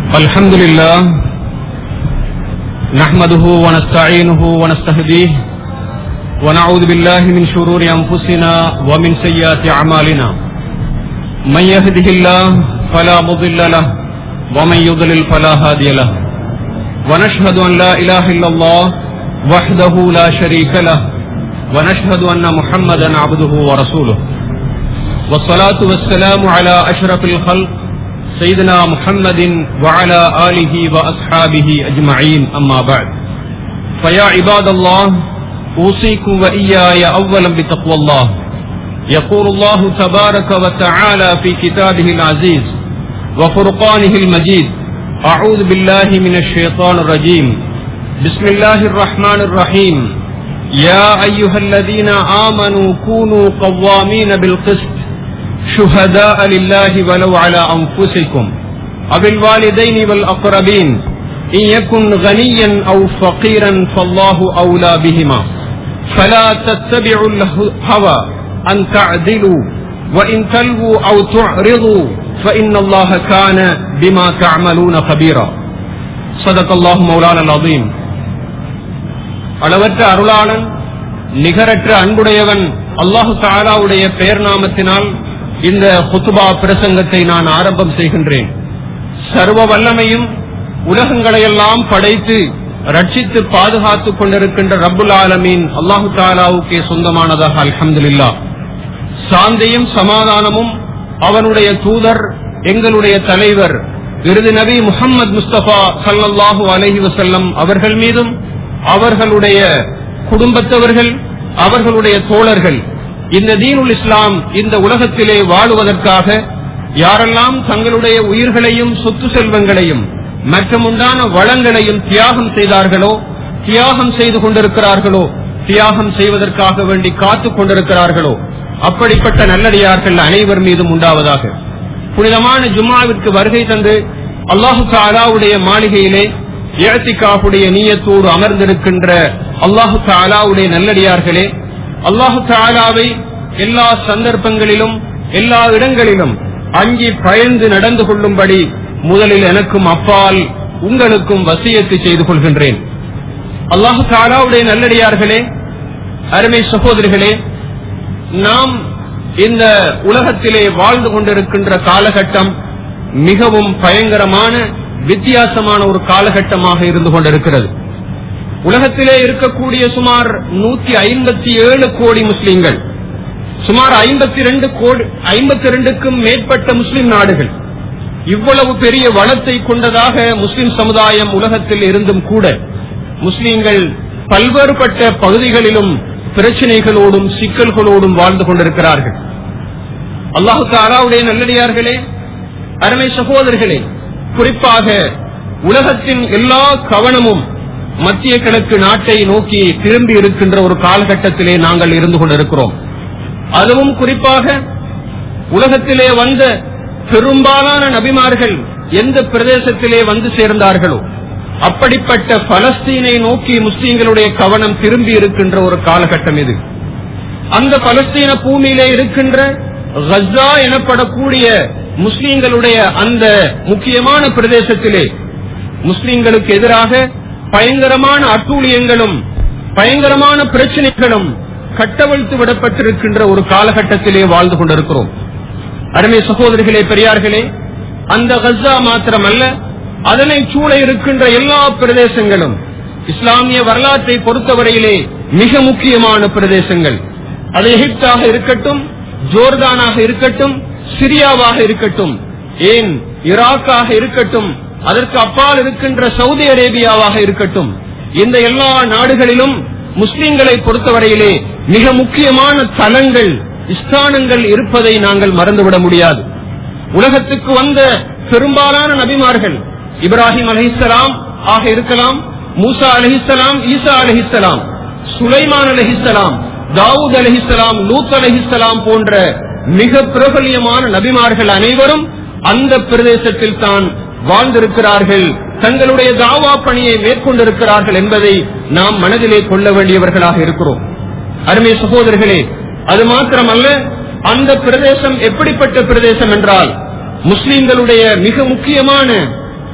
الحمد لله نحمده ونستعينه ونستهديه ونعوذ بالله من شرور أنفسنا ومن سيئات أعمالنا من يهده الله فلا مضل له ومن يضلل فلا هادي له ونشهد أن لا إله إلا الله وحده لا شريك له ونشهد أن محمدا عبده ورسوله والصلاة والسلام على أشرف الخلق سيدنا محمد وعلى آله وأصحابه أجمعين أما بعد فيا عباد الله أوصيكم وإياي أولا بتقوى الله يقول الله تبارك وتعالى في كتابه العزيز وفرقانه المجيد أعوذ بالله من الشيطان الرجيم بسم الله الرحمن الرحيم يا أيها الذين آمنوا كونوا قوامين بالقسط شهداء لله ولو على أنفسكم أو الوالدين والأقربين إن يكن غنيا أو فقيرا فالله أولى بهما فلا تتبعوا الهوى أن تعدلوا وإن تلووا أو تعرضوا فإن الله كان بما تعملون خبيرا صدق الله مولانا العظيم அளவற்ற அருளாளன் நிகரற்ற அன்புடையவன் அல்லாஹு தாலாவுடைய பெயர் நாமத்தினால் இந்த குத்துபா பிரசங்கத்தை நான் ஆரம்பம் செய்கின்றேன் சர்வ வல்லமையும் உலகங்களையெல்லாம் படைத்து ரட்சித்து பாதுகாத்துக் கொண்டிருக்கின்ற ரப்புல் ஆலமீன் அல்லாஹு தாலாவுக்கே சொந்தமானதாக அல்ஹம்துலில்லா சாந்தியும் சமாதானமும் அவனுடைய தூதர் எங்களுடைய தலைவர் விருது நபி முகமது முஸ்தபா சல்லல்லாஹு அலஹி வசல்லம் அவர்கள் மீதும் அவர்களுடைய குடும்பத்தவர்கள் அவர்களுடைய தோழர்கள் இந்த தீனுல் இஸ்லாம் இந்த உலகத்திலே வாழுவதற்காக யாரெல்லாம் தங்களுடைய உயிர்களையும் சொத்து செல்வங்களையும் மற்றும் உண்டான வளங்களையும் தியாகம் செய்தார்களோ தியாகம் செய்து கொண்டிருக்கிறார்களோ தியாகம் செய்வதற்காக வேண்டி காத்துக் கொண்டிருக்கிறார்களோ அப்படிப்பட்ட நல்லடியார்கள் அனைவர் மீதும் உண்டாவதாக புனிதமான ஜும்மாவிற்கு வருகை தந்து அல்லாஹு தாலாவுடைய மாளிகையிலே ஏத்திகாவுடைய நீயத்தோடு அமர்ந்திருக்கின்ற அல்லாஹு தாலாவுடைய நல்லடியார்களே அல்லாஹு தாலாவை எல்லா சந்தர்ப்பங்களிலும் எல்லா இடங்களிலும் அங்கி பயந்து நடந்து கொள்ளும்படி முதலில் எனக்கும் அப்பால் உங்களுக்கும் வசியத்து செய்து கொள்கின்றேன் அல்லாஹு தாலாவுடைய நல்லடியார்களே அருமை சகோதரிகளே நாம் இந்த உலகத்திலே வாழ்ந்து கொண்டிருக்கின்ற காலகட்டம் மிகவும் பயங்கரமான வித்தியாசமான ஒரு காலகட்டமாக இருந்து கொண்டிருக்கிறது உலகத்திலே இருக்கக்கூடிய சுமார் நூத்தி ஐம்பத்தி ஏழு கோடி முஸ்லிம்கள் சுமார் ஐம்பத்தி ரெண்டு கோடி ஐம்பத்தி ரெண்டுக்கும் மேற்பட்ட முஸ்லிம் நாடுகள் இவ்வளவு பெரிய வளத்தை கொண்டதாக முஸ்லிம் சமுதாயம் உலகத்தில் இருந்தும் கூட முஸ்லிம்கள் பல்வேறுபட்ட பகுதிகளிலும் பிரச்சனைகளோடும் சிக்கல்களோடும் வாழ்ந்து கொண்டிருக்கிறார்கள் அல்லாஹு தாலாவுடைய நல்லடியார்களே அருமை சகோதரர்களே குறிப்பாக உலகத்தின் எல்லா கவனமும் மத்திய கிழக்கு நாட்டை நோக்கி திரும்பி இருக்கின்ற ஒரு காலகட்டத்திலே நாங்கள் இருந்து கொண்டிருக்கிறோம் அதுவும் குறிப்பாக உலகத்திலே வந்த பெரும்பாலான நபிமார்கள் எந்த பிரதேசத்திலே வந்து சேர்ந்தார்களோ அப்படிப்பட்ட பலஸ்தீனை நோக்கி முஸ்லீம்களுடைய கவனம் திரும்பி இருக்கின்ற ஒரு காலகட்டம் இது அந்த பலஸ்தீன பூமியிலே இருக்கின்ற கஸ்ஸா எனப்படக்கூடிய முஸ்லீம்களுடைய அந்த முக்கியமான பிரதேசத்திலே முஸ்லீம்களுக்கு எதிராக பயங்கரமான அட்டூழியங்களும் பயங்கரமான பிரச்சனைகளும் கட்டவிழ்த்து விடப்பட்டிருக்கின்ற ஒரு காலகட்டத்திலே வாழ்ந்து கொண்டிருக்கிறோம் அருமை சகோதரிகளே பெரியார்களே அந்த கஸ்ஸா மாத்திரமல்ல அதனை சூழ இருக்கின்ற எல்லா பிரதேசங்களும் இஸ்லாமிய வரலாற்றை பொறுத்தவரையிலே மிக முக்கியமான பிரதேசங்கள் அது எகிப்தாக இருக்கட்டும் ஜோர்தானாக இருக்கட்டும் சிரியாவாக இருக்கட்டும் ஏன் ஈராக்காக இருக்கட்டும் அதற்கு அப்பால் இருக்கின்ற சவுதி அரேபியாவாக இருக்கட்டும் இந்த எல்லா நாடுகளிலும் முஸ்லிம்களை பொறுத்தவரையிலே மிக முக்கியமான தலங்கள் ஸ்தானங்கள் இருப்பதை நாங்கள் மறந்துவிட முடியாது உலகத்துக்கு வந்த பெரும்பாலான நபிமார்கள் இப்ராஹிம் அலஹிசலாம் ஆக இருக்கலாம் மூசா அலஹிசலாம் ஈசா அலஹிசலாம் சுலைமான் அலஹிசலாம் தாவூத் அலஹிசலாம் லூத் அலஹிசலாம் போன்ற மிக பிரபலியமான நபிமார்கள் அனைவரும் அந்த பிரதேசத்தில் தான் வாழ்ந்திருக்கிறார்கள் தங்களுடைய தாவா பணியை மேற்கொண்டிருக்கிறார்கள் என்பதை நாம் மனதிலே கொள்ள வேண்டியவர்களாக இருக்கிறோம் அருமை சகோதரர்களே அது மாத்திரமல்ல அந்த பிரதேசம் எப்படிப்பட்ட பிரதேசம் என்றால் முஸ்லிம்களுடைய மிக முக்கியமான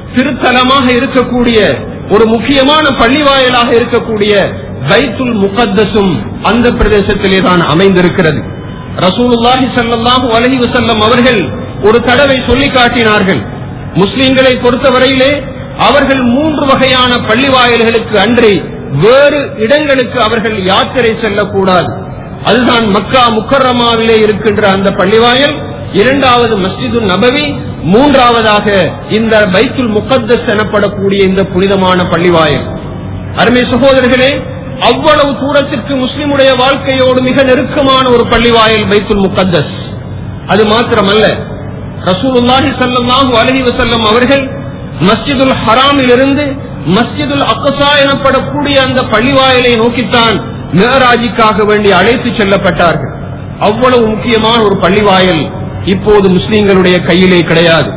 திருத்தலமாக இருக்கக்கூடிய ஒரு முக்கியமான பள்ளிவாயலாக இருக்கக்கூடிய பைத்துல் முகத்தஸும் அந்த பிரதேசத்திலே தான் அமைந்திருக்கிறது ரசூலுல்லாஹி ஸல்லல்லாஹு அலைஹி வஸல்லம் அவர்கள் ஒரு தடவை சொல்லி காட்டினார்கள் முஸ்லிம்களை பொறுத்தவரையிலே அவர்கள் மூன்று வகையான பள்ளிவாயல்களுக்கு அன்றி வேறு இடங்களுக்கு அவர்கள் யாத்திரை செல்லக்கூடாது அதுதான் மக்கா முக்கரமாவிலே இருக்கின்ற அந்த பள்ளிவாயல் இரண்டாவது மஸ்ஜிது நபவி மூன்றாவதாக இந்த பைத்துல் முகத்தஸ் எனப்படக்கூடிய இந்த புனிதமான பள்ளிவாயல் அருமை சகோதரர்களே அவ்வளவு தூரத்திற்கு முஸ்லிமுடைய வாழ்க்கையோடு மிக நெருக்கமான ஒரு பள்ளிவாயல் பைத்துல் முகத்தஸ் அது மாத்திரமல்ல ரசூலுல்லாஹி ஸல்லல்லாஹு அலைஹி வஸல்லம் அவர்கள் மஸ்ஜிதுல் ஹராமில் இருந்து மஸ்ஜிதுல் அக்ஸா எனப்படக்கூடிய அந்த பள்ளிவாயலை நோக்கித்தான் மேராஜிக்காக வேண்டி அழைத்து செல்லப்பட்டார்கள் அவ்வளவு முக்கியமான ஒரு பள்ளிவாயல் இப்போது முஸ்லிம்களுடைய கையிலே கிடையாது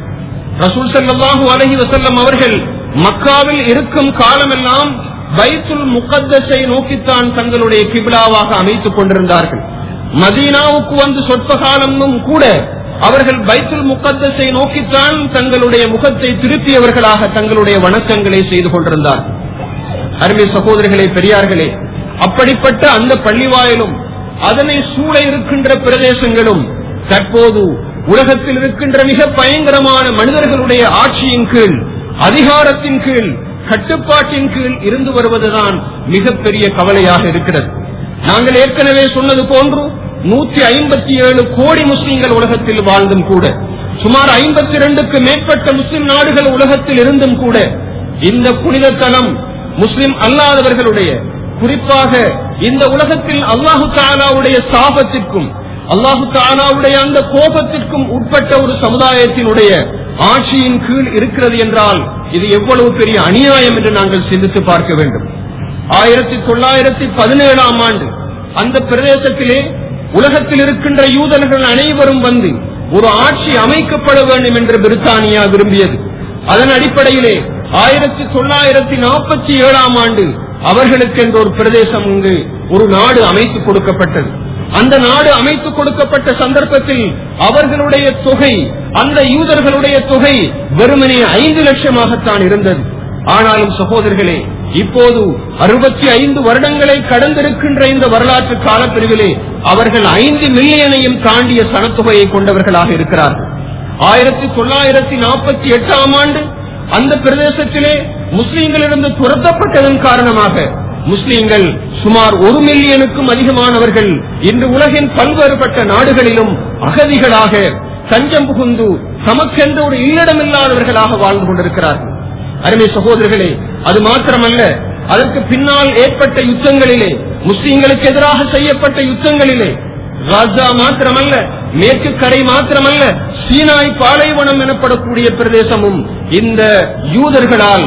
ரசூல் ஸல்லல்லாஹு அலைஹி வஸல்லம் அவர்கள் மக்காவில் இருக்கும் காலமெல்லாம் பைத்துல் முகத்தஸை நோக்கித்தான் தங்களுடைய கிபிலாவாக அமைத்துக் கொண்டிருந்தார்கள் மதீனாவுக்கு வந்து சொற்ப காலமும் கூட அவர்கள் பைத்துல் முகத்தஸை நோக்கித்தான் தங்களுடைய முகத்தை திருப்பியவர்களாக தங்களுடைய வணக்கங்களை செய்து கொண்டிருந்தார்கள் அருமை சகோதரர்களே பெரியார்களே அப்படிப்பட்ட அந்த பள்ளிவாயிலும் அதனை சூழ இருக்கின்ற பிரதேசங்களும் தற்போது உலகத்தில் இருக்கின்ற மிக பயங்கரமான மனிதர்களுடைய ஆட்சியின் கீழ் அதிகாரத்தின் கீழ் கட்டுப்பாட்டின் கீழ் இருந்து வருவதுதான் மிகப்பெரிய கவலையாக இருக்கிறது நாங்கள் ஏற்கனவே சொன்னது போன்று நூற்றி ஐம்பத்தி ஏழு கோடி முஸ்லிம்கள் உலகத்தில் வாழ்ந்தும் கூட சுமார் ஐம்பத்தி இரண்டுக்கு மேற்பட்ட முஸ்லிம் நாடுகள் உலகத்தில் இருந்தும் கூட இந்த புனித தலம் முஸ்லிம் அல்லாதவர்களுடைய குறிப்பாக இந்த உலகத்தில் அல்லாஹு தாலாவுடைய சாபத்திற்கும் அல்லாஹு தாலாவுடைய அந்த கோபத்திற்கும் உட்பட்ட ஒரு சமுதாயத்தினுடைய ஆட்சியின் கீழ் இருக்கிறது என்றால் இது எவ்வளவு பெரிய அநியாயம் என்று நாங்கள் சிந்தித்து பார்க்க வேண்டும் ஆயிரத்தி தொள்ளாயிரத்தி பதினேழாம் ஆண்டு அந்த பிரதேசத்திலே உலகத்தில் இருக்கின்ற யூதர்கள் அனைவரும் வந்து ஒரு ஆட்சி அமைக்கப்பட வேண்டும் என்று பிரித்தானியா விரும்பியது அதன் அடிப்படையிலே ஆயிரத்தி தொள்ளாயிரத்தி நாற்பத்தி ஏழாம் ஆண்டு அவர்களுக்கு என்ற ஒரு பிரதேசம் இங்கு ஒரு நாடு அமைத்துக் கொடுக்கப்பட்டது அந்த நாடு அமைத்துக் கொடுக்கப்பட்ட சந்தர்ப்பத்தில் அவர்களுடைய தொகை அந்த யூதர்களுடைய தொகை வெறுமனே ஐந்து லட்சமாகத்தான் இருந்தது ஆனாலும் சகோதரர்களே இப்போது அறுபத்தி ஐந்து வருடங்களை கடந்திருக்கின்ற இந்த வரலாற்று காலப்பிரிவிலே அவர்கள் ஐந்து மில்லியனையும் தாண்டிய சனத்தொகையை கொண்டவர்களாக இருக்கிறார்கள் ஆயிரத்தி தொள்ளாயிரத்தி நாற்பத்தி எட்டாம் ஆண்டு அந்த பிரதேசத்திலே முஸ்லீம்களிலிருந்து துரத்தப்பட்டதன் காரணமாக முஸ்லீம்கள் சுமார் ஒரு மில்லியனுக்கும் அதிகமானவர்கள் இன்று உலகின் பல்வேறுபட்ட நாடுகளிலும் அகதிகளாக தஞ்சம் புகுந்து தமக்கென்ற ஒரு இல்லடமில்லாதவர்களாக வாழ்ந்து கொண்டிருக்கிறார்கள் அருமை சகோதரர்களே அது மாத்திரமல்ல அதற்கு பின்னால் ஏற்பட்ட யுத்தங்களிலே முஸ்லீம்களுக்கு எதிராக செய்யப்பட்ட யுத்தங்களிலே ராஜா மாத்திரமல்ல மேற்கு கரை மாத்திரமல்ல சீனாய் பாலைவனம் எனப்படக்கூடிய பிரதேசமும் இந்த யூதர்களால்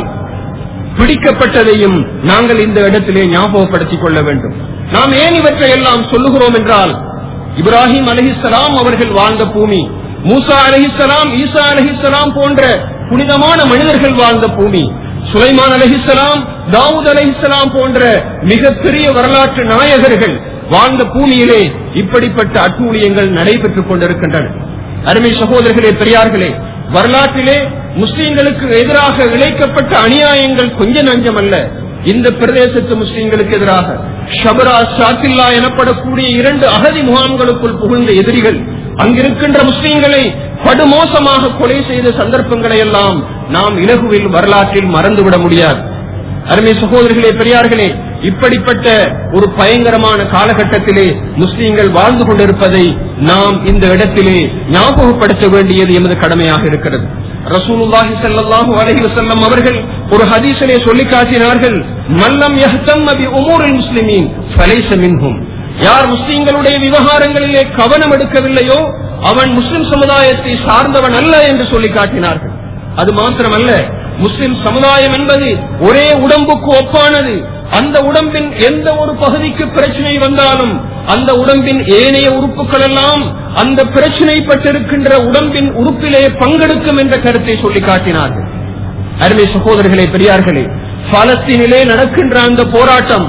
பிடிக்கப்பட்டதையும் நாங்கள் இந்த இடத்திலே ஞாபகப்படுத்திக் கொள்ள வேண்டும் நாம் ஏன் இவற்றை எல்லாம் சொல்லுகிறோம் என்றால் இப்ராஹிம் அலஹிசலாம் அவர்கள் வாழ்ந்த பூமி மூசா அலஹிசலாம் ஈசா அலஹிசலாம் போன்ற புனிதமான மனிதர்கள் வாழ்ந்த பூமி சுலைமான் அலஹிசலாம் தாவூத் அலஹிசலாம் போன்ற மிகப்பெரிய வரலாற்று நாயகர்கள் வாழ்ந்த பூமியிலே இப்படிப்பட்ட அட்டூழியங்கள் நடைபெற்றுக் கொண்டிருக்கின்றன அருமை சகோதரர்களே பெரியார்களே வரலாற்றிலே முஸ்லிம்களுக்கு எதிராக இழைக்கப்பட்ட அநியாயங்கள் கொஞ்ச நஞ்சம் அல்ல இந்த பிரதேசத்து முஸ்லிம்களுக்கு எதிராக ஷபரா ஷாத்தில்லா எனப்படக்கூடிய இரண்டு அகதி முகாம்களுக்குள் புகுந்த எதிரிகள் அங்கிருக்கின்ற முஸ்லிம்களை படுமோசமாக கொலை செய்த சந்தர்ப்பங்களை எல்லாம் நாம் இலகுவில் வரலாற்றில் மறந்துவிட முடியாது அருமை சகோதரர்களே பெரியார்களே இப்படிப்பட்ட ஒரு பயங்கரமான காலகட்டத்திலே முஸ்லீம்கள் வாழ்ந்து கொண்டிருப்பதை நாம் இந்த இடத்திலே ஞாபகப்படுத்த வேண்டியது எமது கடமையாக இருக்கிறது ரசூலுல்லாஹி ஸல்லல்லாஹு அலைஹி வஸல்லம் அவர்கள் ஒரு ஹதீஸிலே சொல்லி காட்டினார்கள் மல்லம் யஹ்தம் பி உமூரில் முஸ்லிமீன் ஃபலைஸ மின்ஹும் யார் முஸ்லிம்களுடைய விவகாரங்களிலே கவனம் எடுக்கவில்லையோ அவன் முஸ்லிம் சமுதாயத்தை சார்ந்தவன் அல்ல என்று சொல்லி காட்டினார்கள் அது மாத்திரமல்ல முஸ்லிம் சமுதாயம் என்பது ஒரே உடம்புக்கு ஒப்பானது அந்த உடம்பின் எந்த ஒரு பகுதிக்கு பிரச்சனை வந்தாலும் அந்த உடம்பின் ஏனைய உறுப்புகள் எல்லாம் அந்த பிரச்சனை பட்டிருக்கின்ற உடம்பின் உறுப்பிலே பங்கெடுக்கும் என்ற கருத்தை சொல்லி காட்டினார்கள் அருமை சகோதரர்களே பெரியார்களே பாலஸ்தீனிலே நடக்கின்ற அந்த போராட்டம்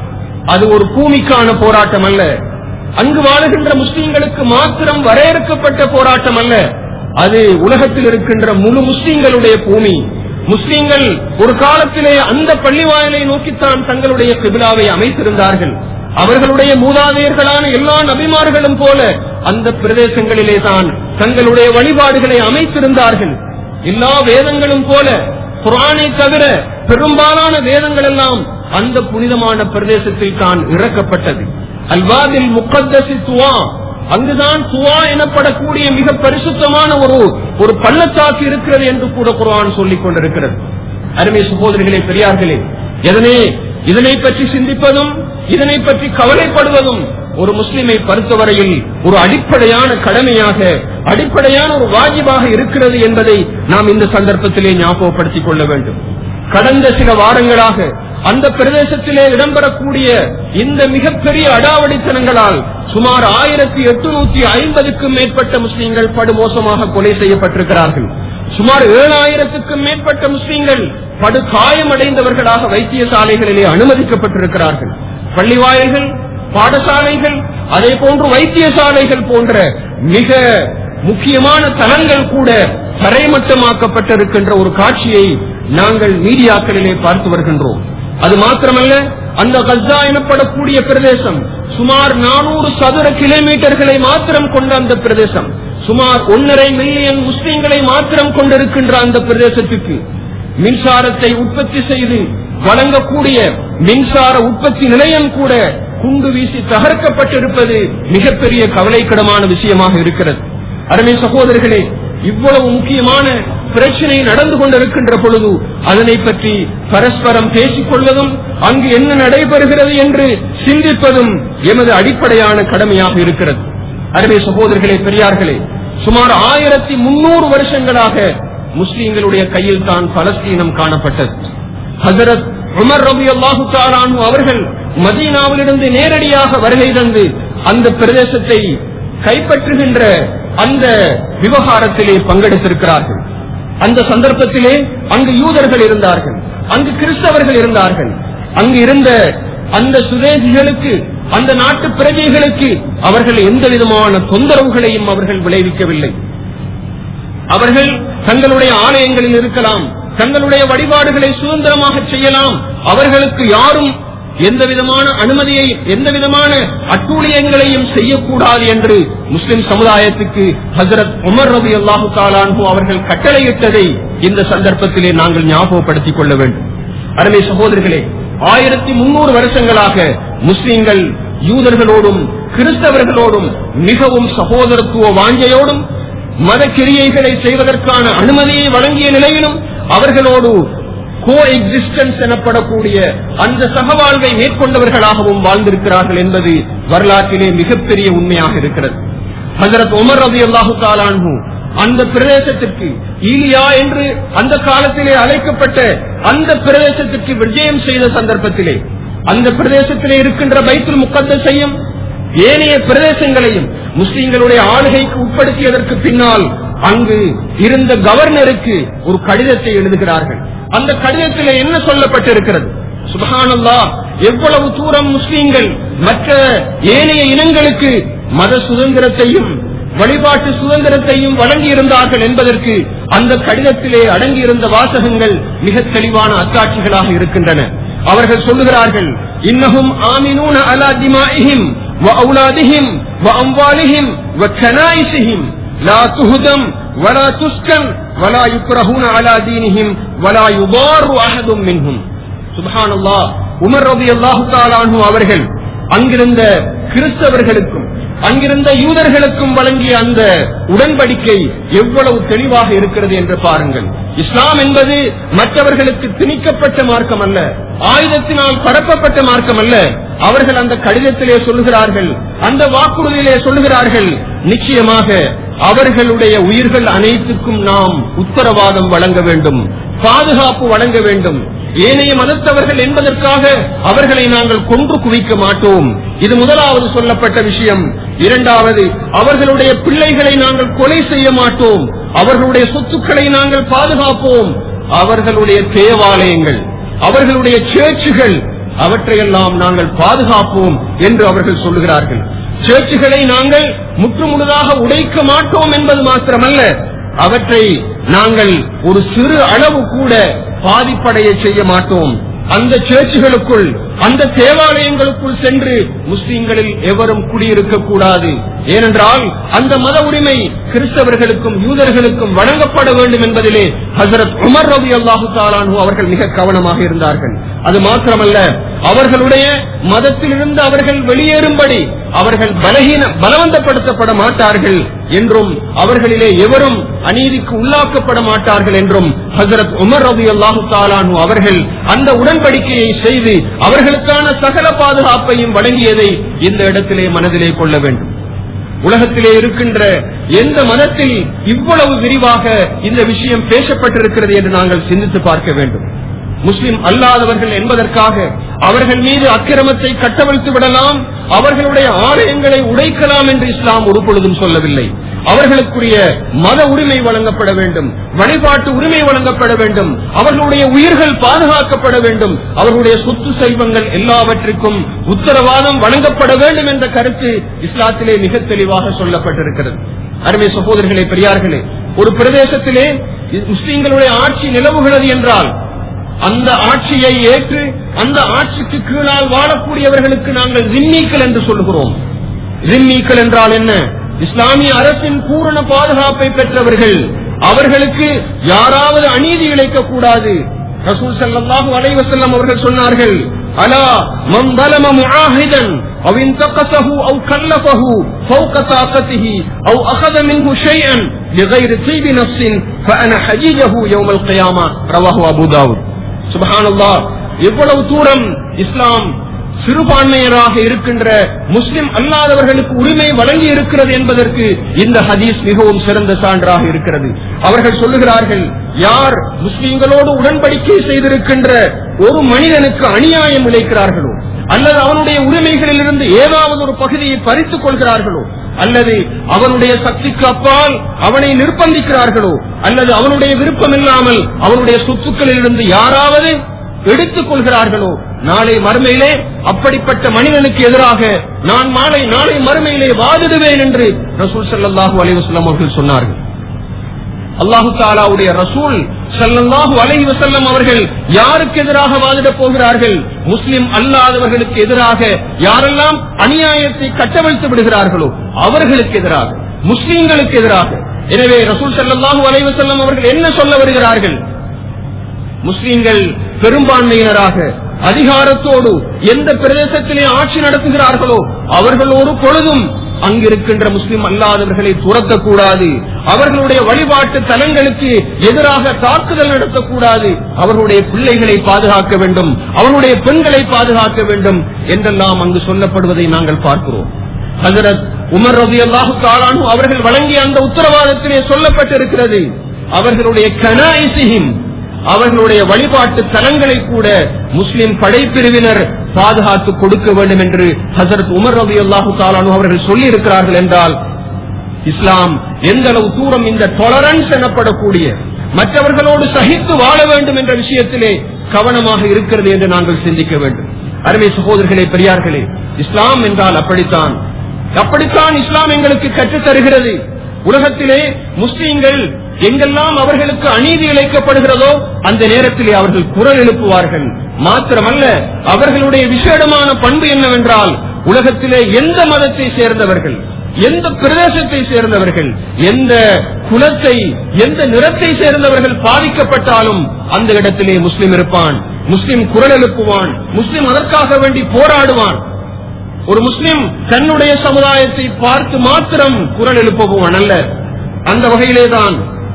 அது ஒரு பூமிக்கான போராட்டம் அல்ல அங்கு வாழுகின்ற முஸ்லிம்களுக்கு மாத்திரம் வரையறுக்கப்பட்ட போராட்டம் அல்ல அது உலகத்தில் இருக்கின்ற முழு முஸ்லிம்களுடைய பூமி முஸ்லிம்கள் ஒரு காலத்திலே அந்த பள்ளிவாயலை நோக்கித்தான் தங்களுடைய கிபிலாவை அமைத்திருந்தார்கள் அவர்களுடைய மூதாதையர்களான எல்லா நபிமார்களும் போல அந்த பிரதேசங்களிலே தான் தங்களுடைய வழிபாடுகளை அமைத்திருந்தார்கள் எல்லா வேதங்களும் போல குரானை தவிர பெரும்பாலான வேதங்கள் எல்லாம் அந்த புனிதமான பிரதேசத்தில் தான் இறக்கப்பட்டது அல்வாதில் முக்கத்தசி துவா அங்குதான் துவா எனப்படக்கூடிய மிக பரிசுத்தமான ஒரு ஒரு பள்ளத்தாக்கு இருக்கிறது என்று கூட குரான் சொல்லிக் கொண்டிருக்கிறது அருமை சகோதரிகளே பெரியார்களே எதனே இதனை பற்றி சிந்திப்பதும் இதனை பற்றி கவலைப்படுவதும் ஒரு முஸ்லிமை பொறுத்தவரையில் ஒரு அடிப்படையான கடமையாக அடிப்படையான ஒரு வாஜிபாக இருக்கிறது என்பதை நாம் இந்த சந்தர்ப்பத்திலே ஞாபகப்படுத்திக் கொள்ள வேண்டும் கடந்த சில வாரங்களாக அந்த பிரதேசத்திலே இடம்பெறக்கூடிய இந்த மிகப்பெரிய அடாவடித்தனங்களால் சுமார் ஆயிரத்தி எட்டுநூத்தி ஐம்பதுக்கும் மேற்பட்ட முஸ்லிம்கள் படுமோசமாக கொலை செய்யப்பட்டிருக்கிறார்கள் சுமார் ஏழாயிரத்துக்கும் மேற்பட்ட முஸ்லிம்கள் படு காயமடைந்தவர்களாக வைத்தியசாலைகளிலே அனுமதிக்கப்பட்டிருக்கிறார்கள் பள்ளிவாயல்கள் பாடசாலைகள் அதே போன்று வைத்தியசாலைகள் போன்ற மிக முக்கியமான தலங்கள் கூட தரைமட்டமாக்கப்பட்டிருக்கின்ற ஒரு காட்சியை நாங்கள் மீடியாக்களிலே பார்த்து வருகின்றோம் அது மாத்திரமல்ல அந்த கஸ்ஸா எனப்படக்கூடிய பிரதேசம் சுமார் நானூறு சதுர கிலோமீட்டர்களை மாத்திரம் கொண்ட அந்த பிரதேசம் சுமார் ஒன்னரை மில்லியன் முஸ்லிம்களை மாத்திரம் கொண்டிருக்கின்ற அந்த பிரதேசத்துக்கு மின்சாரத்தை உற்பத்தி செய்து வழங்கக்கூடிய மின்சார உற்பத்தி நிலையம் கூட குண்டு வீசி தகர்க்கப்பட்டிருப்பது மிகப்பெரிய கவலைக்கிடமான விஷயமாக இருக்கிறது அருமை சகோதரர்களே இவ்வளவு முக்கியமான பிரச்சனை நடந்து கொண்டிருக்கின்ற பொழுது அதனை பற்றி பரஸ்பரம் பேசிக் கொள்வதும் அங்கு என்ன நடைபெறுகிறது என்று சிந்திப்பதும் எமது அடிப்படையான கடமையாக இருக்கிறது அருமை சகோதரர்களே பெரியார்களே சுமார் ஆயிரத்தி முன்னூறு வருஷங்களாக முஸ்லீம்களுடைய கையில் தான் பலஸ்தீனம் காணப்பட்டது ஹசரத் உமர் ரபி அல்லாஹு தாலானு அவர்கள் மதீனாவிலிருந்து நேரடியாக வருகை தந்து அந்த பிரதேசத்தை கைப்பற்றுகின்ற அந்த விவகாரத்திலே பங்கெடுத்திருக்கிறார்கள் அந்த சந்தர்ப்பத்திலே அங்கு யூதர்கள் இருந்தார்கள் அங்கு கிறிஸ்தவர்கள் இருந்தார்கள் அங்கு இருந்த அந்த சுதேசிகளுக்கு அந்த நாட்டு பிரஜைகளுக்கு அவர்கள் எந்த விதமான தொந்தரவுகளையும் அவர்கள் விளைவிக்கவில்லை அவர்கள் தங்களுடைய ஆலயங்களில் இருக்கலாம் தங்களுடைய வழிபாடுகளை சுதந்திரமாக செய்யலாம் அவர்களுக்கு யாரும் எந்த விதமான அனுமதியை எந்த விதமான அட்டூழியங்களையும் செய்யக்கூடாது என்று முஸ்லிம் சமுதாயத்துக்கு ஹசரத் உமர் ரபி அல்லாஹு தாலான்பு அவர்கள் கட்டளையிட்டதை இந்த சந்தர்ப்பத்திலே நாங்கள் ஞாபகப்படுத்திக் கொள்ள வேண்டும் அருமை சகோதரர்களே ஆயிரத்தி முன்னூறு வருஷங்களாக முஸ்லிம்கள் யூதர்களோடும் கிறிஸ்தவர்களோடும் மிகவும் சகோதரத்துவ வாஞ்சையோடும் மத கிரியைகளை செய்வதற்கான அனுமதியை வழங்கிய நிலையிலும் அவர்களோடு கோ எக்ஸிஸ்டன்ஸ் எனப்படக்கூடிய அந்த சகவாழ்வை மேற்கொண்டவர்களாகவும் வாழ்ந்திருக்கிறார்கள் என்பது வரலாற்றிலே மிகப்பெரிய உண்மையாக இருக்கிறது ஹசரத் உமர் ரபி அல்லாஹு தாலான்ஹூ அந்த பிரதேசத்திற்கு ஈலியா என்று அந்த காலத்திலே அழைக்கப்பட்ட அந்த பிரதேசத்திற்கு விஜயம் செய்த சந்தர்ப்பத்திலே அந்த பிரதேசத்திலே இருக்கின்ற பைத்துல் முக்கத்தையும் ஏனைய பிரதேசங்களையும் முஸ்லிம்களுடைய ஆளுகைக்கு உட்படுத்தியதற்கு பின்னால் அங்கு இருந்த கவர்னருக்கு ஒரு கடிதத்தை எழுதுகிறார்கள் அந்த கடிதத்தில் என்ன சொல்லப்பட்டிருக்கிறது சுபஹானல்லா எவ்வளவு தூரம் முஸ்லிம்கள் மற்ற ஏனைய இனங்களுக்கு மத சுதந்திரத்தையும் வழிபாட்டு சுதந்திரத்தையும் வழங்கியிருந்தார்கள் என்பதற்கு அந்த கடிதத்திலே அடங்கியிருந்த வாசகங்கள் மிக தெளிவான அத்தாட்சிகளாக இருக்கின்றன அவர்கள் சொல்லுகிறார்கள் இன்னகும் ஆமினூன அலா திமாஇஹிம் وأولادهم وأموالهم وكنائسهم لا تهدم ولا تسكن ولا يكرهون على دينهم ولا يضار أحد منهم سبحان الله உமர் ரபி அல்லாஹு தாலானு அவர்கள் அங்கிருந்த கிறிஸ்தவர்களுக்கும் அங்கிருந்த யூதர்களுக்கும் வழங்கிய அந்த உடன்படிக்கை எவ்வளவு தெளிவாக இருக்கிறது என்று பாருங்கள் இஸ்லாம் என்பது மற்றவர்களுக்கு திணிக்கப்பட்ட மார்க்கம் அல்ல ஆயுதத்தினால் பரப்பப்பட்ட மார்க்கம் அல்ல அவர்கள் அந்த கடிதத்திலே சொல்லுகிறார்கள் அந்த வாக்குறுதியிலே சொல்லுகிறார்கள் நிச்சயமாக அவர்களுடைய உயிர்கள் அனைத்துக்கும் நாம் உத்தரவாதம் வழங்க வேண்டும் பாதுகாப்பு வழங்க வேண்டும் ஏனைய மதத்தவர்கள் என்பதற்காக அவர்களை நாங்கள் கொன்று குவிக்க மாட்டோம் இது முதலாவது சொல்லப்பட்ட விஷயம் இரண்டாவது அவர்களுடைய பிள்ளைகளை நாங்கள் கொலை செய்ய மாட்டோம் அவர்களுடைய சொத்துக்களை நாங்கள் பாதுகாப்போம் அவர்களுடைய தேவாலயங்கள் அவர்களுடைய சேர்ச்சுகள் அவற்றையெல்லாம் நாங்கள் பாதுகாப்போம் என்று அவர்கள் சொல்லுகிறார்கள் சேர்ச்சுகளை நாங்கள் முற்றுமுழுதாக உடைக்க மாட்டோம் என்பது மாத்திரமல்ல அவற்றை நாங்கள் ஒரு சிறு அளவு கூட பாதிப்படைய செய்ய மாட்டோம் அந்த சேர்ச்சுகளுக்குள் அந்த தேவாலயங்களுக்குள் சென்று முஸ்லிம்களில் எவரும் குடியிருக்க கூடாது ஏனென்றால் அந்த மத உரிமை கிறிஸ்தவர்களுக்கும் யூதர்களுக்கும் வழங்கப்பட வேண்டும் என்பதிலே ஹசரத் உமர் ரவி அல்லாஹு தாலானு அவர்கள் மிக கவனமாக இருந்தார்கள் அது மாத்திரமல்ல அவர்களுடைய மதத்திலிருந்து அவர்கள் வெளியேறும்படி அவர்கள் பலகீன பலவந்தப்படுத்தப்பட மாட்டார்கள் என்றும் அவர்களிலே எவரும் அநீதிக்கு உள்ளாக்கப்பட மாட்டார்கள் என்றும் ஹசரத் உமர் ரவி அல்லாஹு தாலானு அவர்கள் அந்த உடன்படிக்கையை செய்து அவர்களுக்கான சகல பாதுகாப்பையும் வழங்கியதை இந்த இடத்திலே மனதிலே கொள்ள வேண்டும் உலகத்திலே இருக்கின்ற எந்த மதத்தில் இவ்வளவு விரிவாக இந்த விஷயம் பேசப்பட்டிருக்கிறது என்று நாங்கள் சிந்தித்து பார்க்க வேண்டும் முஸ்லிம் அல்லாதவர்கள் என்பதற்காக அவர்கள் மீது அக்கிரமத்தை கட்டவிழ்த்து விடலாம் அவர்களுடைய ஆலயங்களை உடைக்கலாம் என்று இஸ்லாம் ஒரு பொழுதும் சொல்லவில்லை அவர்களுக்குரிய மத உரிமை வழங்கப்பட வேண்டும் வழிபாட்டு உரிமை வழங்கப்பட வேண்டும் அவர்களுடைய உயிர்கள் பாதுகாக்கப்பட வேண்டும் அவர்களுடைய சொத்து செல்வங்கள் எல்லாவற்றிற்கும் உத்தரவாதம் வழங்கப்பட வேண்டும் என்ற கருத்து இஸ்லாத்திலே மிக தெளிவாக சொல்லப்பட்டிருக்கிறது அருமை சகோதரர்களே பெரியார்களே ஒரு பிரதேசத்திலே முஸ்லிம்களுடைய ஆட்சி நிலவுகிறது என்றால் அந்த ஆட்சியை ஏற்று அந்த ஆட்சிக்கு கீழால் வாழக்கூடியவர்களுக்கு நாங்கள் ஜிம்மீக்கள் என்று சொல்கிறோம் ஜிம்மீக்கள் என்றால் என்ன இஸ்லாமிய அரசின் பூரண பாதுகாப்பை பெற்றவர்கள் அவர்களுக்கு யாராவது அநீதி இழைக்க கூடாது ரசூல் ஸல்லல்லாஹு அலைஹி வஸல்லம் அவர்கள் சொன்னார்கள் அலா மன் ظلم معاهدا او انتقصه او كلفه فوق طاقته او اخذ منه شيئا بغير طيب نفس فانا حجيجه يوم القيامه رواه ابو داود சுபஹானல்லா எவ்வளவு தூரம் இஸ்லாம் சிறுபான்மையராக இருக்கின்ற முஸ்லிம் அல்லாதவர்களுக்கு உரிமை வழங்கி இருக்கிறது என்பதற்கு இந்த ஹதீஸ் மிகவும் சிறந்த சான்றாக இருக்கிறது அவர்கள் சொல்லுகிறார்கள் யார் முஸ்லிம்களோடு உடன்படிக்கை செய்திருக்கின்ற ஒரு மனிதனுக்கு அநியாயம் இழைக்கிறார்களோ அல்லது அவனுடைய உரிமைகளில் இருந்து ஏதாவது ஒரு பகுதியை பறித்துக் கொள்கிறார்களோ அல்லது அவனுடைய சக்திக்கு அப்பால் அவனை நிர்பந்திக்கிறார்களோ அல்லது அவனுடைய விருப்பம் இல்லாமல் அவனுடைய சொத்துக்களில் இருந்து யாராவது எடுத்துக் கொள்கிறார்களோ நாளை மறுமையிலே அப்படிப்பட்ட மனிதனுக்கு எதிராக நான் மாலை நாளை மறுமையிலே வாதிடுவேன் என்று ரசூல் ஸல்லல்லாஹு அலைஹி வஸல்லம் அவர்கள் சொன்னார்கள் அல்லாஹு தாலாவுடைய ரசூல் ஸல்லல்லாஹு அலைஹி வஸல்லம் அவர்கள் யாருக்கு எதிராக வாதிடப் போகிறார்கள் முஸ்லிம் அல்லாதவர்களுக்கு எதிராக யாரெல்லாம் அநியாயத்தை கட்டவிழ்த்து விடுகிறார்களோ அவர்களுக்கு எதிராக முஸ்லிம்களுக்கு எதிராக எனவே ரசூல் ஸல்லல்லாஹு அலைஹி வஸல்லம் அவர்கள் என்ன சொல்ல வருகிறார்கள் முஸ்லிம்கள் பெரும்பான்மையினராக அதிகாரத்தோடு எந்த பிரதேசத்திலே ஆட்சி நடத்துகிறார்களோ அவர்கள் ஒரு பொழுதும் அங்கிருக்கின்ற முஸ்லிம் அல்லாதவர்களை துரத்தக்கூடாது அவர்களுடைய வழிபாட்டு தலங்களுக்கு எதிராக தாக்குதல் நடத்தக்கூடாது அவர்களுடைய பிள்ளைகளை பாதுகாக்க வேண்டும் அவர்களுடைய பெண்களை பாதுகாக்க வேண்டும் என்றெல்லாம் அங்கு சொல்லப்படுவதை நாங்கள் பார்க்கிறோம் ஹசரத் உமர் ரவி அல்லாஹு தாலானு அவர்கள் வழங்கிய அந்த உத்தரவாதத்திலே சொல்லப்பட்டிருக்கிறது அவர்களுடைய கனாயிசிஹிம் அவர்களுடைய வழிபாட்டு தலங்களை கூட முஸ்லிம் படைப்பிரிவினர் பாதுகாத்து கொடுக்க வேண்டும் என்று ஹசரத் உமர் ரவி அல்லாஹு தாலானு அவர்கள் சொல்லி இருக்கிறார்கள் என்றால் இஸ்லாம் எந்த அளவு தூரம் இந்த டொலரன்ஸ் எனப்படக்கூடிய மற்றவர்களோடு சகித்து வாழ வேண்டும் என்ற விஷயத்திலே கவனமாக இருக்கிறது என்று நாங்கள் சிந்திக்க வேண்டும் அருமை சகோதரர்களே பெரியார்களே இஸ்லாம் என்றால் அப்படித்தான் அப்படித்தான் இஸ்லாம் எங்களுக்கு கற்றுத் தருகிறது உலகத்திலே முஸ்லீம்கள் எங்கெல்லாம் அவர்களுக்கு அநீதி இழைக்கப்படுகிறதோ அந்த நேரத்திலே அவர்கள் குரல் எழுப்புவார்கள் மாத்திரமல்ல அவர்களுடைய விசேடமான பண்பு என்னவென்றால் உலகத்திலே எந்த மதத்தை சேர்ந்தவர்கள் எந்த பிரதேசத்தை சேர்ந்தவர்கள் எந்த குலத்தை எந்த நிறத்தை சேர்ந்தவர்கள் பாதிக்கப்பட்டாலும் அந்த இடத்திலே முஸ்லிம் இருப்பான் முஸ்லிம் குரல் எழுப்புவான் முஸ்லிம் அதற்காக வேண்டி போராடுவான் ஒரு முஸ்லிம் தன்னுடைய சமுதாயத்தை பார்த்து மாத்திரம் குரல் எழுப்புவான் அல்ல அந்த வகையிலேதான்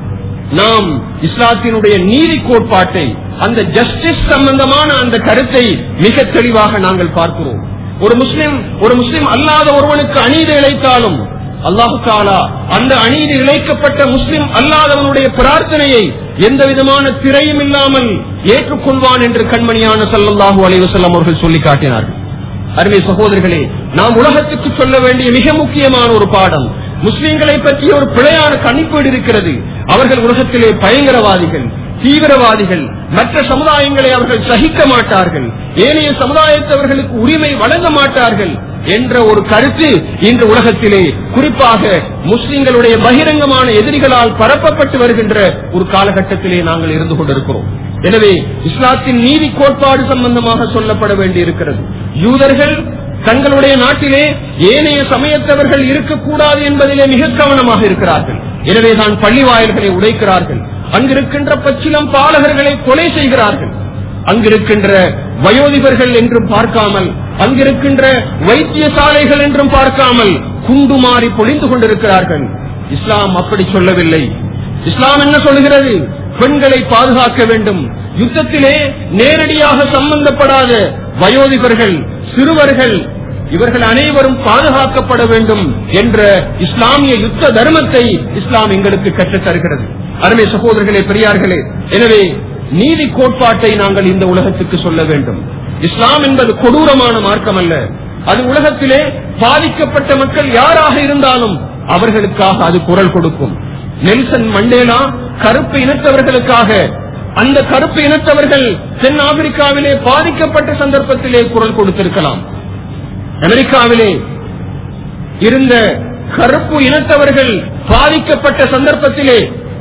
நாம் இஸ்லாத்தினுடைய நீதி கோட்பாட்டை அந்த ஜஸ்டிஸ் சம்பந்தமான அந்த கருத்தை மிக தெளிவாக நாங்கள் பார்க்கிறோம் ஒரு முஸ்லிம் ஒரு முஸ்லிம் அல்லாத ஒருவனுக்கு அநீதி இழைத்தாலும் அல்லாஹு தாலா அந்த அநீதி இழைக்கப்பட்ட முஸ்லிம் அல்லாதவனுடைய பிரார்த்தனையை எந்த விதமான திரையும் இல்லாமல் ஏற்றுக்கொள்வான் என்று கண்மணியான சல்லல்லாஹு அலைவசல்லம் அவர்கள் சொல்லி காட்டினார்கள் அருமை சகோதரர்களே நாம் உலகத்துக்கு சொல்ல வேண்டிய மிக முக்கியமான ஒரு பாடம் முஸ்லிம்களை பற்றிய ஒரு பிழையான கணிப்பீடு இருக்கிறது அவர்கள் உலகத்திலே பயங்கரவாதிகள் தீவிரவாதிகள் மற்ற சமுதாயங்களை அவர்கள் சகிக்க மாட்டார்கள் ஏனைய சமுதாயத்தவர்களுக்கு உரிமை வழங்க மாட்டார்கள் என்ற ஒரு கருத்து இன்று உலகத்திலே குறிப்பாக முஸ்லிம்களுடைய பகிரங்கமான எதிரிகளால் பரப்பப்பட்டு வருகின்ற ஒரு காலகட்டத்திலே நாங்கள் இருந்து கொண்டிருக்கிறோம் எனவே இஸ்லாத்தின் நீதி கோட்பாடு சம்பந்தமாக சொல்லப்பட வேண்டியிருக்கிறது யூதர்கள் தங்களுடைய நாட்டிலே ஏனைய சமயத்தவர்கள் இருக்கக்கூடாது என்பதிலே மிக கவனமாக இருக்கிறார்கள் எனவேதான் பள்ளி வாயில்களை உடைக்கிறார்கள் அங்கிருக்கின்ற பச்சிலம் பாலகர்களை கொலை செய்கிறார்கள் அங்கிருக்கின்ற வயோதிபர்கள் என்றும் பார்க்காமல் அங்கிருக்கின்ற வைத்தியசாலைகள் என்றும் பார்க்காமல் குண்டு மாறி பொழிந்து கொண்டிருக்கிறார்கள் இஸ்லாம் அப்படி சொல்லவில்லை இஸ்லாம் என்ன சொல்கிறது பெண்களை பாதுகாக்க வேண்டும் யுத்தத்திலே நேரடியாக சம்பந்தப்படாத வயோதிபர்கள் சிறுவர்கள் இவர்கள் அனைவரும் பாதுகாக்கப்பட வேண்டும் என்ற இஸ்லாமிய யுத்த தர்மத்தை இஸ்லாம் எங்களுக்கு கற்றுத் தருகிறது அருமை சகோதரர்களே பெரியார்களே எனவே நீதி கோட்பாட்டை நாங்கள் இந்த உலகத்துக்கு சொல்ல வேண்டும் இஸ்லாம் என்பது கொடூரமான மார்க்கம் அல்ல அது உலகத்திலே பாதிக்கப்பட்ட மக்கள் யாராக இருந்தாலும் அவர்களுக்காக அது குரல் கொடுக்கும் நெல்சன் மண்டேலா கருப்பு இனத்தவர்களுக்காக அந்த கருப்பு இனத்தவர்கள் தென் ஆப்பிரிக்காவிலே பாதிக்கப்பட்ட சந்தர்ப்பத்திலே குரல் கொடுத்திருக்கலாம் அமெரிக்காவிலே இருந்த கருப்பு இனத்தவர்கள் பாதிக்கப்பட்ட சந்தர்ப்பத்திலே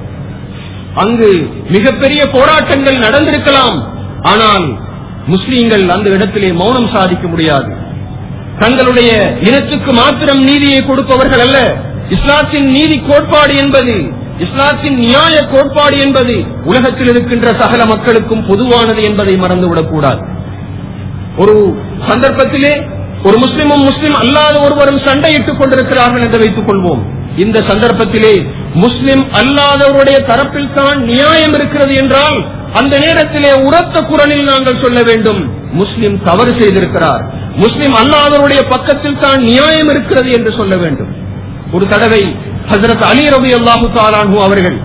அங்கு மிகப்பெரிய போராட்டங்கள் நடந்திருக்கலாம் ஆனால் முஸ்லீம்கள் அந்த இடத்திலே மௌனம் சாதிக்க முடியாது தங்களுடைய இனத்துக்கு மாத்திரம் நீதியை கொடுப்பவர்கள் அல்ல இஸ்லாத்தின் நீதி கோட்பாடு என்பது இஸ்லாத்தின் நியாய கோட்பாடு என்பது உலகத்தில் இருக்கின்ற சகல மக்களுக்கும் பொதுவானது என்பதை மறந்துவிடக் கூடாது ஒரு சந்தர்ப்பத்திலே ஒரு முஸ்லிமும் முஸ்லிம் அல்லாத ஒருவரும் சண்டையிட்டுக் கொண்டிருக்கிறார்கள் என்று வைத்துக் கொள்வோம் இந்த சந்தர்ப்பத்திலே முஸ்லிம் அல்லாதவருடைய தரப்பில் தான் நியாயம் இருக்கிறது என்றால் அந்த நேரத்திலே உரத்த குரலில் நாங்கள் சொல்ல வேண்டும் முஸ்லிம் தவறு செய்திருக்கிறார் முஸ்லிம் அல்லாதவருடைய பக்கத்தில் தான் நியாயம் இருக்கிறது என்று சொல்ல வேண்டும் ஒரு தடவை ஹசரத் அலி ரவி அல்லாஹு தாலானு அவர்கள்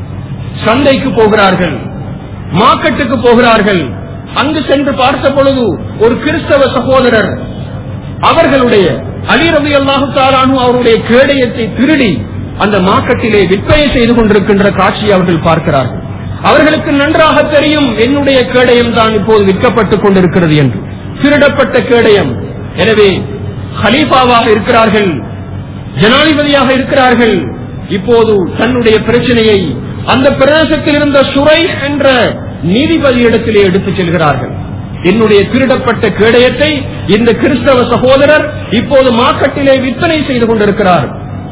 சந்தைக்கு போகிறார்கள் மார்க்கெட்டுக்கு போகிறார்கள் அங்கு சென்று பார்த்த பொழுது ஒரு கிறிஸ்தவ சகோதரர் அவர்களுடைய அலி ரவி அல்லாஹு தாலானு அவருடைய கேடயத்தை திருடி அந்த மார்க்கெட்டிலே விற்பனை செய்து கொண்டிருக்கின்ற காட்சியை அவர்கள் பார்க்கிறார்கள் அவர்களுக்கு நன்றாக தெரியும் என்னுடைய கேடயம் தான் இப்போது விற்கப்பட்டுக் கொண்டிருக்கிறது என்று திருடப்பட்ட கேடயம் எனவே ஹலீஃபாவாக இருக்கிறார்கள் ஜனாதிபதியாக இருக்கிறார்கள் இப்போது தன்னுடைய பிரச்சனையை அந்த பிரதேசத்தில் இருந்த சுரை என்ற நீதிபதி இடத்திலே எடுத்துச் செல்கிறார்கள் என்னுடைய திருடப்பட்ட கேடயத்தை இந்த கிறிஸ்தவ சகோதரர் இப்போது மார்க்கெட்டிலே விற்பனை செய்து கொண்டிருக்கிறார்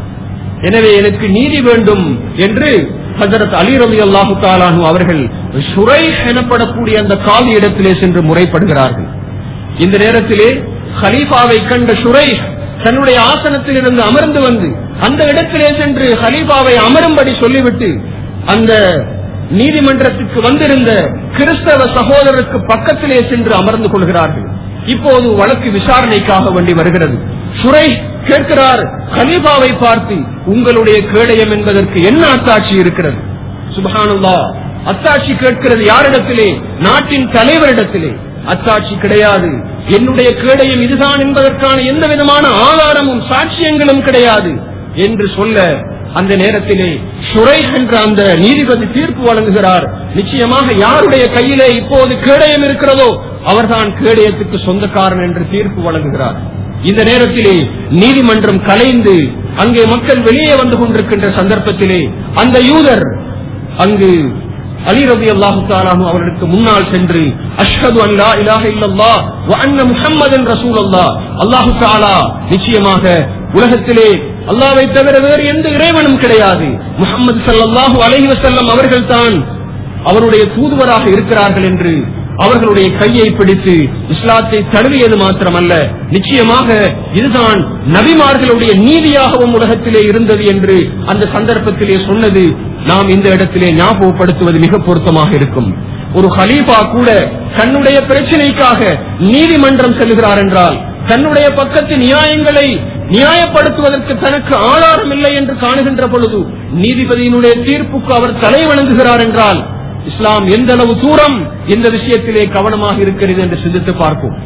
எனவே எனக்கு நீதி வேண்டும் என்று ஹசரத் அலி ரவி அல்லாஹு தாலானு அவர்கள் சுரை எனப்படக்கூடிய அந்த காலி இடத்திலே சென்று முறைப்படுகிறார்கள் இந்த நேரத்திலே ஹலீஃபாவை கண்ட சுரை தன்னுடைய ஆசனத்தில் இருந்து அமர்ந்து வந்து அந்த இடத்திலே சென்று ஹலீஃபாவை அமரும்படி சொல்லிவிட்டு அந்த நீதிமன்றத்துக்கு வந்திருந்த கிறிஸ்தவ சகோதரருக்கு பக்கத்திலே சென்று அமர்ந்து கொள்கிறார்கள் இப்போது வழக்கு விசாரணைக்காக வேண்டி வருகிறது சுரை கேட்கிறார் கலீபாவை பார்த்து உங்களுடைய கேடயம் என்பதற்கு என்ன அத்தாட்சி இருக்கிறது சுபஹானுல்லா அத்தாட்சி கேட்கிறது யாரிடத்திலே நாட்டின் தலைவரிடத்திலே அத்தாட்சி கிடையாது என்னுடைய கேடயம் இதுதான் என்பதற்கான எந்த விதமான ஆதாரமும் சாட்சியங்களும் கிடையாது என்று சொல்ல அந்த நேரத்திலே சுரை என்ற அந்த நீதிபதி தீர்ப்பு வழங்குகிறார் நிச்சயமாக யாருடைய கையிலே இப்போது கேடயம் இருக்கிறதோ அவர்தான் கேடயத்துக்கு சொந்தக்காரன் என்று தீர்ப்பு வழங்குகிறார் இந்த நேரத்திலே நீதிமன்றம் கலைந்து அங்கே மக்கள் வெளியே வந்து கொண்டிருக்கின்ற சந்தர்ப்பத்திலே அந்த யூதர் அங்கு அலி ரபி அல்லாஹு தாலானு அவர்களுக்கு முன்னால் சென்று அஷ்ஹது அல்லா இலாஹ இல்லல்லா வ அன்ன முஹம்மதன் ரசூலல்லா அல்லாஹு தாலா நிச்சயமாக உலகத்திலே அல்லாவை தவிர வேறு எந்த இறைவனும் கிடையாது முகமது சல்லாஹூ அலைஹி வஸல்லம் அவர்கள் தான் அவருடைய தூதுவராக இருக்கிறார்கள் என்று அவர்களுடைய கையை பிடித்து இஸ்லாத்தை தழுவியது மாத்திரமல்ல நிச்சயமாக இதுதான் நபிமார்களுடைய நீதியாகவும் உலகத்திலே இருந்தது என்று அந்த சந்தர்ப்பத்திலே சொன்னது நாம் இந்த இடத்திலே ஞாபகப்படுத்துவது மிக பொருத்தமாக இருக்கும் ஒரு ஹலீஃபா கூட தன்னுடைய பிரச்சனைக்காக நீதிமன்றம் செல்கிறார் என்றால் தன்னுடைய பக்கத்து நியாயங்களை நியாயப்படுத்துவதற்கு தனக்கு ஆதாரம் இல்லை என்று காணுகின்ற பொழுது நீதிபதியினுடைய தீர்ப்புக்கு அவர் தலை வணங்குகிறார் என்றால் இஸ்லாம் எந்த அளவு தூரம் இந்த விஷயத்திலே கவனமாக இருக்கிறது என்று சிந்தித்து பார்ப்போம்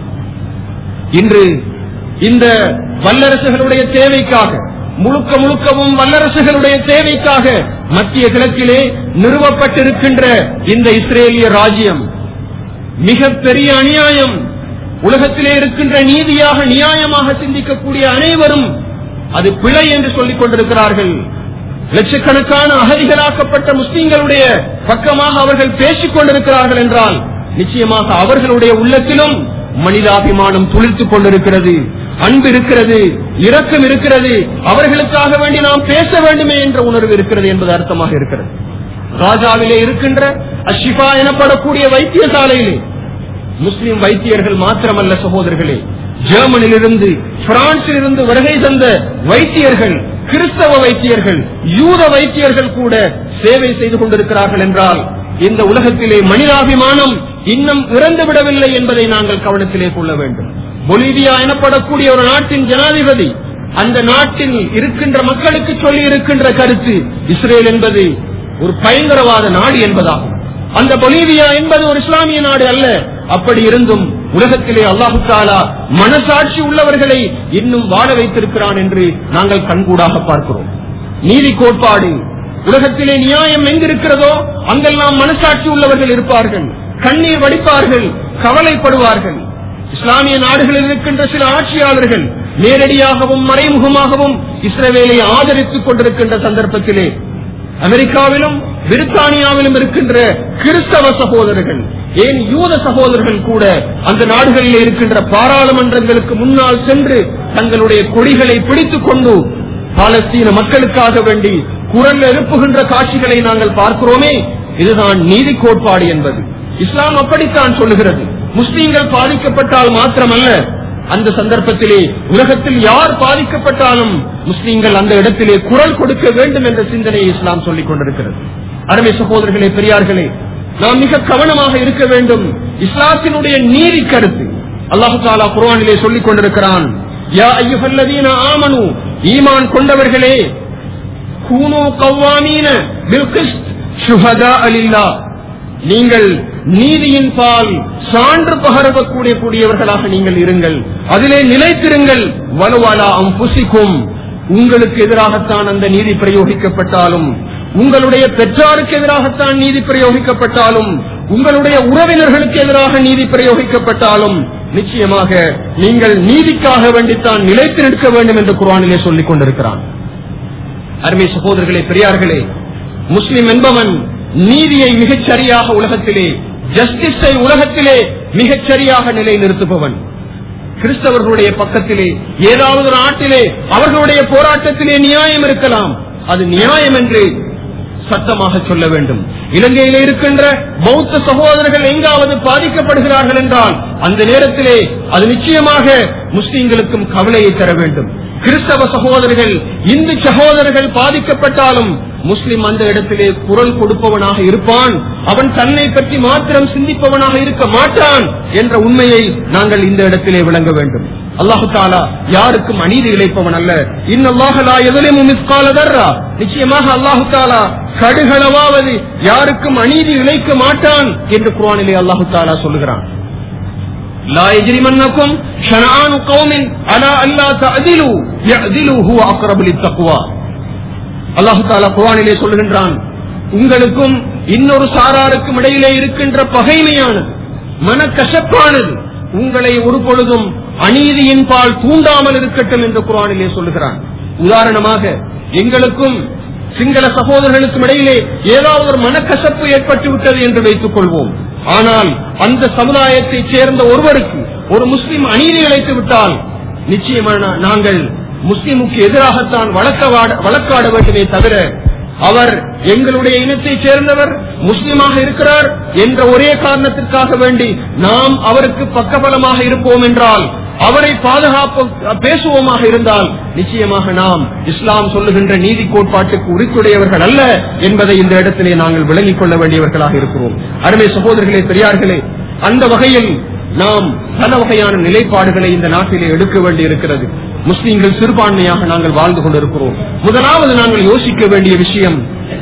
இன்று இந்த வல்லரசுகளுடைய தேவைக்காக முழுக்க முழுக்கவும் வல்லரசுகளுடைய தேவைக்காக மத்திய கிழக்கிலே நிறுவப்பட்டிருக்கின்ற இந்த இஸ்ரேலிய ராஜ்யம் மிக பெரிய அநியாயம் உலகத்திலே இருக்கின்ற நீதியாக நியாயமாக சிந்திக்கக்கூடிய அனைவரும் அது பிழை என்று சொல்லிக் கொண்டிருக்கிறார்கள் லட்சக்கணக்கான அகதிகளாக்கப்பட்ட முஸ்லிம்களுடைய பக்கமாக அவர்கள் பேசிக் கொண்டிருக்கிறார்கள் என்றால் நிச்சயமாக அவர்களுடைய உள்ளத்திலும் மனிதாபிமானம் துளிர்த்துக் கொண்டிருக்கிறது அன்பு இருக்கிறது இரக்கம் இருக்கிறது அவர்களுக்காக வேண்டி நாம் பேச வேண்டுமே என்ற உணர்வு இருக்கிறது என்பது அர்த்தமாக இருக்கிறது ராஜாவிலே இருக்கின்ற அஷிஃபா எனப்படக்கூடிய வைத்தியசாலையிலே முஸ்லிம் வைத்தியர்கள் மாத்திரமல்ல சகோதரர்களே ஜெர்மனியிலிருந்து பிரான்சிலிருந்து வருகை தந்த வைத்தியர்கள் கிறிஸ்தவ வைத்தியர்கள் யூத வைத்தியர்கள் கூட சேவை செய்து கொண்டிருக்கிறார்கள் என்றால் இந்த உலகத்திலே மனிதாபிமானம் இன்னும் இறந்து விடவில்லை என்பதை நாங்கள் கவனத்திலே கொள்ள வேண்டும் பொலிவியா எனப்படக்கூடிய ஒரு நாட்டின் ஜனாதிபதி அந்த நாட்டில் இருக்கின்ற மக்களுக்கு சொல்லி இருக்கின்ற கருத்து இஸ்ரேல் என்பது ஒரு பயங்கரவாத நாடு என்பதாகும் அந்த பொலிவியா என்பது ஒரு இஸ்லாமிய நாடு அல்ல அப்படி இருந்தும் உலகத்திலே அல்லாஹு தாலா மனசாட்சி உள்ளவர்களை இன்னும் வாழ வைத்திருக்கிறான் என்று நாங்கள் கண்கூடாக பார்க்கிறோம் நீதி கோட்பாடு உலகத்திலே நியாயம் எங்கிருக்கிறதோ அங்கெல்லாம் மனசாட்சி உள்ளவர்கள் இருப்பார்கள் கண்ணீர் வடிப்பார்கள் கவலைப்படுவார்கள் இஸ்லாமிய நாடுகளில் இருக்கின்ற சில ஆட்சியாளர்கள் நேரடியாகவும் மறைமுகமாகவும் இஸ்ரவேலை ஆதரித்துக் கொண்டிருக்கின்ற சந்தர்ப்பத்திலே அமெரிக்காவிலும் பிரித்தானியாவிலும் இருக்கின்ற கிறிஸ்தவ சகோதரர்கள் ஏன் யூத சகோதரர்கள் கூட அந்த நாடுகளில் இருக்கின்ற பாராளுமன்றங்களுக்கு முன்னால் சென்று தங்களுடைய கொடிகளை பிடித்துக் கொண்டு பாலஸ்தீன மக்களுக்காக வேண்டி குரல் எழுப்புகின்ற காட்சிகளை நாங்கள் பார்க்கிறோமே இதுதான் நீதி கோட்பாடு என்பது இஸ்லாம் அப்படித்தான் சொல்லுகிறது முஸ்லீம்கள் பாதிக்கப்பட்டால் மாத்திரமல்ல அந்த சந்தர்ப்பத்திலே உலகத்தில் யார் பாதிக்கப்பட்டாலும் முஸ்லீம்கள் அந்த இடத்திலே குரல் கொடுக்க வேண்டும் என்ற சிந்தனையை இஸ்லாம் சொல்லிக் கொண்டிருக்கிறது அருமை சகோதரர்களே பெரியார்களே நாம் மிக கவனமாக இருக்க வேண்டும் இஸ்லாத்தினுடைய நீதி கருத்து அல்லாஹு தாலா குர்ஆனிலே சொல்லிக் கொண்டிருக்கிறான் யா ஐயுஹல்லதீன ஆமனு ஈமான் கொண்டவர்களே கூனு கவ்வாமீன பில் கிஸ்த் ஷுஹதா அலில்லா நீங்கள் நீதியின் பால் சான்று பகரக்கூடிய கூடியவர்களாக நீங்கள் இருங்கள் அதிலே நிலைத்திருங்கள் வலுவாலா அம்புசிக்கும் உங்களுக்கு எதிராகத்தான் அந்த நீதி பிரயோகிக்கப்பட்டாலும் உங்களுடைய பெற்றாருக்கு எதிராகத்தான் நீதி பிரயோகிக்கப்பட்டாலும் உங்களுடைய உறவினர்களுக்கு எதிராக நீதி பிரயோகிக்கப்பட்டாலும் நிச்சயமாக நீங்கள் நீதிக்காக வேண்டித்தான் நிலைத்து நிற்க வேண்டும் என்று குரானிலே சொல்லிக் கொண்டிருக்கிறான் அருமை சகோதரர்களே பெரியார்களே முஸ்லிம் என்பவன் நீதியை மிகச் சரியாக உலகத்திலே ஜஸ்டிஸை உலகத்திலே மிகச் சரியாக நிலைநிறுத்துபவன் கிறிஸ்தவர்களுடைய பக்கத்திலே ஏதாவது ஒரு நாட்டிலே அவர்களுடைய போராட்டத்திலே நியாயம் இருக்கலாம் அது நியாயம் என்று சத்தமாக சொல்ல வேண்டும் இலங்கையிலே இருக்கின்ற பௌத்த சகோதரர்கள் எங்காவது பாதிக்கப்படுகிறார்கள் என்றால் அந்த நேரத்திலே அது நிச்சயமாக முஸ்லிம்களுக்கும் கவலையை தர வேண்டும் கிறிஸ்தவ சகோதரர்கள் இந்து சகோதரர்கள் பாதிக்கப்பட்டாலும் முஸ்லிம் அந்த இடத்திலே குரல் கொடுப்பவனாக இருப்பான் அவன் தன்னை பற்றி மாத்திரம் சிந்திப்பவனாக இருக்க மாட்டான் என்ற உண்மையை நாங்கள் இந்த இடத்திலே விளங்க வேண்டும் அல்லாஹு தாலா யாருக்கும் அநீதி இழைப்பவன் அல்ல இன்னல்லாஹலா எதிலும் மிஸ்காலதர்ரா நிச்சயமாக அல்லாஹு தாலா கடுகளவாவது யாருக்கும் அநீதி இழைக்க மாட்டான் என்று குரானிலே அல்லாஹு தாலா சொல்லுகிறான் لا يجرمنكم شنآن قوم على ألا تعدلوا يعدلوا هو أقرب للتقوى அல்லாஹு தாலா குரானிலே சொல்லுகின்றான் உங்களுக்கும் இன்னொரு சாராருக்கும் இடையிலே இருக்கின்ற பகைமையானது மனக்கசப்பானது உங்களை ஒரு பொழுதும் அநீதியின் பால் தூண்டாமல் இருக்கட்டும் என்று குரானிலே சொல்லுகிறான் உதாரணமாக எங்களுக்கும் சிங்கள சகோதரர்களுக்கும் இடையிலே ஏதாவது ஒரு மனக்கசப்பு ஏற்பட்டு விட்டது என்று வைத்துக் கொள்வோம் ஆனால் அந்த சமுதாயத்தைச் சேர்ந்த ஒருவருக்கு ஒரு முஸ்லிம் அநீதி இழைத்து விட்டால் நிச்சயமான நாங்கள் முஸ்லிமுக்கு எதிராகத்தான் வழக்கவாட வழக்காட வேண்டுமே தவிர அவர் எங்களுடைய இனத்தைச் சேர்ந்தவர் முஸ்லிமாக இருக்கிறார் என்ற ஒரே காரணத்திற்காக வேண்டி நாம் அவருக்கு பக்கபலமாக இருப்போம் என்றால் அவரை பாதுகாப்பு பேசுவோமாக இருந்தால் நிச்சயமாக நாம் இஸ்லாம் சொல்லுகின்ற நீதி கோட்பாட்டுக்கு உரித்துடையவர்கள் அல்ல என்பதை இந்த இடத்திலே நாங்கள் விளங்கிக் கொள்ள வேண்டியவர்களாக இருக்கிறோம் அருமை சகோதரர்களே பெரியார்களே அந்த வகையில் நாம் பல வகையான நிலைப்பாடுகளை இந்த நாட்டிலே எடுக்க வேண்டி இருக்கிறது முஸ்லீம்கள் சிறுபான்மையாக நாங்கள் வாழ்ந்து கொண்டிருக்கிறோம் முதலாவது நாங்கள் யோசிக்க வேண்டிய விஷயம்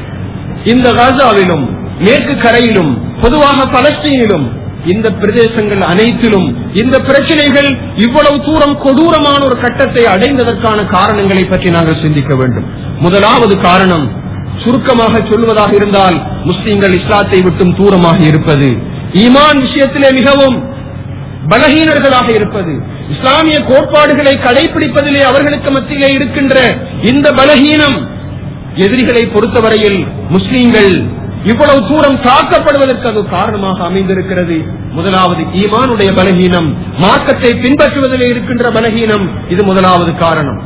இந்த காசாவிலும் மேற்கு கரையிலும் பொதுவாக பலஸ்தீனிலும் இந்த பிரதேசங்கள் அனைத்திலும் இந்த பிரச்சனைகள் இவ்வளவு தூரம் கொடூரமான ஒரு கட்டத்தை அடைந்ததற்கான காரணங்களை பற்றி நாங்கள் சிந்திக்க வேண்டும் முதலாவது காரணம் சுருக்கமாக சொல்வதாக இருந்தால் முஸ்லிம்கள் இஸ்லாத்தை விட்டும் தூரமாக இருப்பது ஈமான் விஷயத்திலே மிகவும் பலகீனர்களாக இருப்பது இஸ்லாமிய கோட்பாடுகளை கடைபிடிப்பதிலே அவர்களுக்கு மத்தியிலே இருக்கின்ற இந்த பலகீனம் எதிரிகளை பொறுத்தவரையில் முஸ்லீம்கள் இவ்வளவு தூரம் தாக்கப்படுவதற்கு அது காரணமாக அமைந்திருக்கிறது முதலாவது ஈமானுடைய பலகீனம் மார்க்கத்தை பின்பற்றுவதிலே இருக்கின்ற பலகீனம் இது முதலாவது காரணம்